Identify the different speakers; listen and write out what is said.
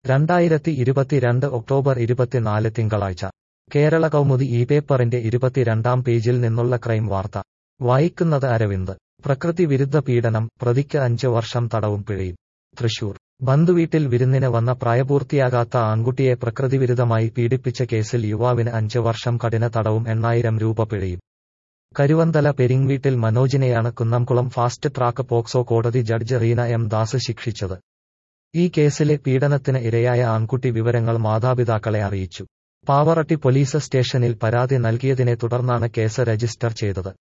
Speaker 1: രണ്ടായിരത്തി ഇരുപത്തിരണ്ട് ഒക്ടോബർ ഇരുപത്തിനാല് തിങ്കളാഴ്ച കേരള കൗമുദി ഈ പേപ്പറിന്റെ ഇരുപത്തിരണ്ടാം പേജിൽ നിന്നുള്ള ക്രൈം വാർത്ത വായിക്കുന്നത് അരവിന്ദ് പ്രകൃതി വിരുദ്ധ പീഡനം പ്രതിക്ക് അഞ്ച് വർഷം തടവും പിഴയും തൃശൂർ ബന്ധുവീട്ടിൽ വിരുന്നിന് വന്ന പ്രായപൂർത്തിയാകാത്ത ആൺകുട്ടിയെ പ്രകൃതിവിരുദ്ധമായി പീഡിപ്പിച്ച കേസിൽ യുവാവിന് അഞ്ച് വർഷം കഠിന തടവും എണ്ണായിരം രൂപ പിഴയും കരുവന്തല പെരിങ്വീട്ടിൽ മനോജിനെയാണ് കുന്നംകുളം ഫാസ്റ്റ് ട്രാക്ക് പോക്സോ കോടതി ജഡ്ജ് റീന എം ദാസ് ശിക്ഷിച്ചത് ഈ കേസിലെ പീഡനത്തിന് ഇരയായ ആൺകുട്ടി വിവരങ്ങൾ മാതാപിതാക്കളെ അറിയിച്ചു പാവറട്ടി പോലീസ് സ്റ്റേഷനിൽ പരാതി നൽകിയതിനെ തുടർന്നാണ് കേസ് രജിസ്റ്റർ ചെയ്തത്